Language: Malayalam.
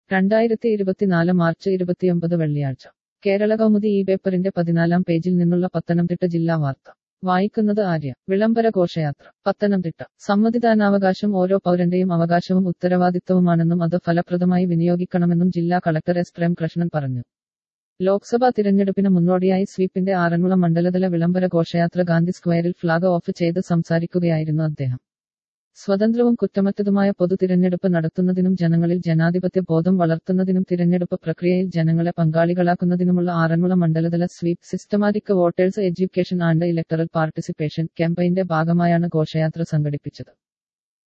രണ്ടായിരത്തി ഇരുപത്തിനാല് മാർച്ച് ഇരുപത്തിയൊമ്പത് വെള്ളിയാഴ്ച കേരള കൗമുദി ഈ പേപ്പറിന്റെ പതിനാലാം പേജിൽ നിന്നുള്ള പത്തനംതിട്ട ജില്ലാ വാർത്ത വായിക്കുന്നത് ആര്യ വിളംബര ഘോഷയാത്ര പത്തനംതിട്ട സമ്മതിദാനാവകാശം ഓരോ പൗരന്റെയും അവകാശവും ഉത്തരവാദിത്തവുമാണെന്നും അത് ഫലപ്രദമായി വിനിയോഗിക്കണമെന്നും ജില്ലാ കളക്ടർ എസ് പ്രേംകൃഷ്ണൻ പറഞ്ഞു ലോക്സഭാ തിരഞ്ഞെടുപ്പിന് മുന്നോടിയായി സ്വീപിന്റെ ആറന്മുള മണ്ഡലതല വിളംബര ഘോഷയാത്ര ഗാന്ധി സ്ക്വയറിൽ ഫ്ളാഗ് ഓഫ് ചെയ്ത് സംസാരിക്കുകയായിരുന്നു അദ്ദേഹം സ്വതന്ത്രവും കുറ്റമറ്റതുമായ പൊതു തിരഞ്ഞെടുപ്പ് നടത്തുന്നതിനും ജനങ്ങളിൽ ജനാധിപത്യ ബോധം വളർത്തുന്നതിനും തിരഞ്ഞെടുപ്പ് പ്രക്രിയയിൽ ജനങ്ങളെ പങ്കാളികളാക്കുന്നതിനുമുള്ള ആറന്മുള മണ്ഡലതല സ്വീപ് systematic voters education and electoral participation ക്യാമ്പയിന്റെ ഭാഗമായാണ് ഘോഷയാത്ര സംഘടിപ്പിച്ചത്